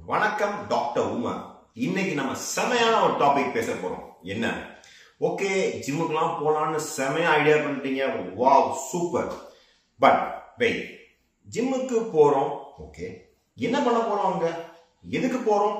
வணக்கம் டாக்டர் உமா இன்னைக்கு நம்ம செமையான ஒரு டாபிக் பேச போறோம் என்ன ஓகே ஜிம்முக்குலாம் போலான்னு செமையா ஐடியா பண்ணிட்டீங்க வாவ் சூப்பர் பட் வெயிட் ஜிம்முக்கு போறோம் ஓகே என்ன பண்ண போறோம் அங்க எதுக்கு போறோம்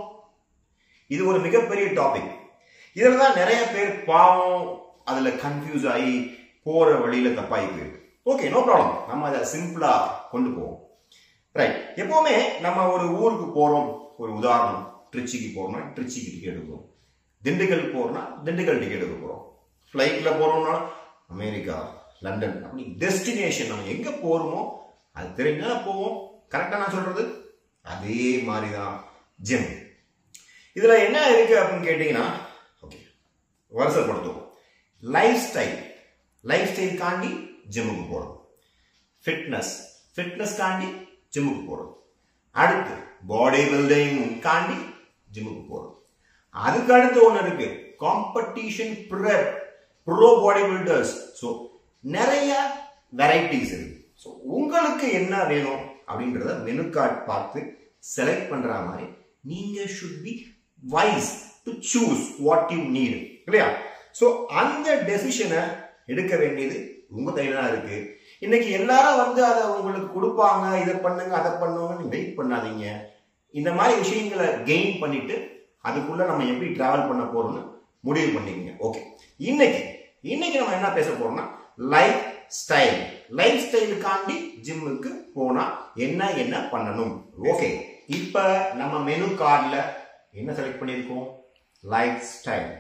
இது ஒரு மிகப்பெரிய டாபிக் இதுல தான் நிறைய பேர் பாவம் அதுல கன்ஃபியூஸ் ஆகி போற வழியில தப்பாகி போயிருக்கு ஓகே நோ ப்ராப்ளம் நம்ம அதை சிம்பிளா கொண்டு போவோம் ரைட் எப்பவுமே நம்ம ஒரு ஊருக்கு போறோம் ஒரு உதாரணம் திருச்சிக்கு போறோம்னா திருச்சிக்கு டிக்கெட் எடுக்கிறோம் திண்டுக்கல் போறோம்னா திண்டுக்கல் டிக்கெட் எடுக்க போறோம் ஃப்ளைட்ல போறோம்னா அமெரிக்கா லண்டன் அப்படி டெஸ்டினேஷன் நம்ம எங்க போறோமோ அது தெரிஞ்சா போவோம் கரெக்டா நான் சொல்றது அதே மாதிரி தான் ஜிம் இதுல என்ன இருக்கு அப்படின்னு கேட்டீங்கன்னா ஓகே வருஷப்படுத்துவோம் லைஃப் ஸ்டைல் லைஃப் ஸ்டைல் காண்டி ஜிம்முக்கு போறோம் ஃபிட்னஸ் ஃபிட்னஸ் காண்டி ஜிம்முக்கு போறோம் அடுத்து பாடி பில்டிங் காண்டி ஜிம்முக்கு போறோம் அதுக்கு அடுத்து ஒன்று இருக்கு competition prep bro body builders so நிறைய வெரைட்டிஸ் இருக்கு ஸோ உங்களுக்கு என்ன வேணும் அப்படின்றத மெனு கார்டு பார்த்து செலக்ட் பண்ற மாதிரி நீங்க should be wise to choose what you need இல்லையா ஸோ அந்த டெசிஷனை எடுக்க வேண்டியது உங்க கையில தான் இருக்கு இன்னைக்கு எல்லாரும் வந்து அதை உங்களுக்கு கொடுப்பாங்க இதை பண்ணுங்க அதை பண்ணுங்கன்னு வெயிட் பண்ணாதீங்க இந்த மாதிரி விஷயங்களை கெயின் பண்ணிட்டு அதுக்குள்ள நம்ம எப்படி டிராவல் பண்ண போறோம்னு முடிவு பண்ணிக்கங்க ஓகே இன்னைக்கு இன்னைக்கு நம்ம என்ன பேச போறோம்னா லைஃப் ஸ்டைல் லைஃப் ஸ்டைலுக்காண்டி ஜிம்முக்கு போனா என்ன என்ன பண்ணணும் ஓகே இப்ப நம்ம மெனு கார்டில் என்ன செலக்ட் பண்ணியிருக்கோம் லைஃப் ஸ்டைல்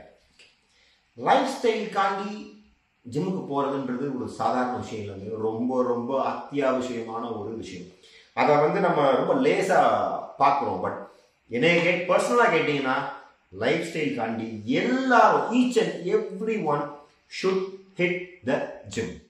லைஃப் ஸ்டைலுக்காண்டி ஜிம்முக்கு போகிறதுன்றது ஒரு சாதாரண விஷயம் இல்லைங்க ரொம்ப ரொம்ப அத்தியாவசியமான ஒரு விஷயம் அதை வந்து நம்ம ரொம்ப லேசாக பார்க்குறோம் பட் என்னைய கேட் பர்சனலாக கேட்டிங்கன்னா லைஃப் ஸ்டைலுக்காண்டி எல்லாரும் each and every one should hit the gym